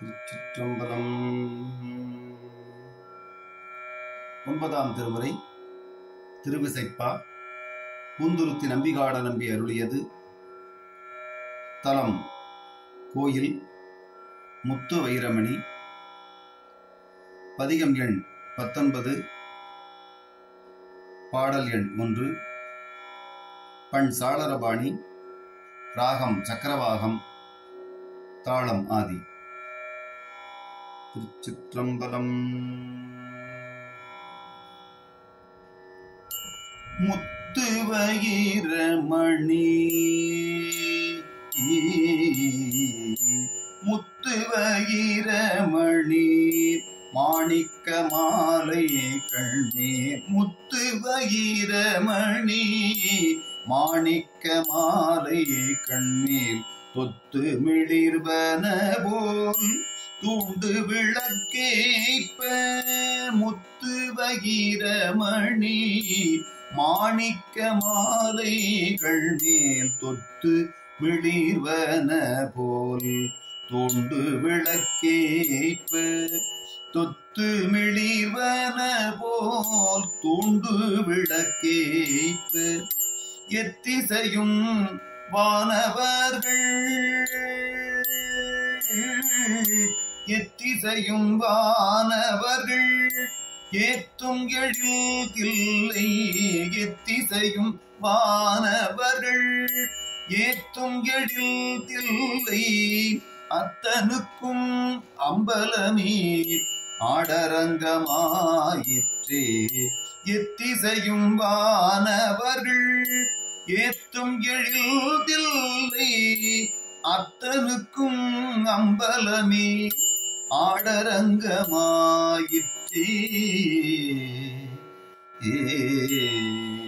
திருச்சிற்றம்பலம் ஒன்பதாம் திருமுறை திருவிசைப்பா பூந்துருத்தி நம்பிகாட நம்பி அருளியது தலம் கோயில் முத்து வைரமணி பதிகம் எண் பத்தொன்பது பாடல் எண் ஒன்று பண் சாளரபாணி ராகம் சக்கரவாகம் தாளம் ஆதி திருச்சிற்றம்பலம் முத்துவயிரமணி முத்துவயிரமணி மாணிக்க மாலை கண்ணீர் முத்துவயிரமணி மாணிக்க மாலை கண்ணீர் தொத்து மிளிர்வன போல் தூண்டு விளக்கேற்ப முத்து வகிரமணி மாணிக்க மாலைகள் மேல் தொத்து மிளிர்வன போல் தூண்டு விளக்கேற்ப தொத்து மிளிர்வன போல் தூண்டு விளக்கேற்ப எத்திசையும் வானவர்கள் எத்திசையும் வானவர்கள் ஏத்தும் எழில்கில்லை எத்திசையும் வானவர்கள் ஏத்தும் எழில்கில்லை அத்தனுக்கும் அம்பலமே ஆடரங்கமாயிற்றே எத்திசையும் வானவர்கள் ஏத்தும் எழில்தில்லை அத்தனுக்கும் அம்பலமே ஆடரங்கமாயிற்றே ஏ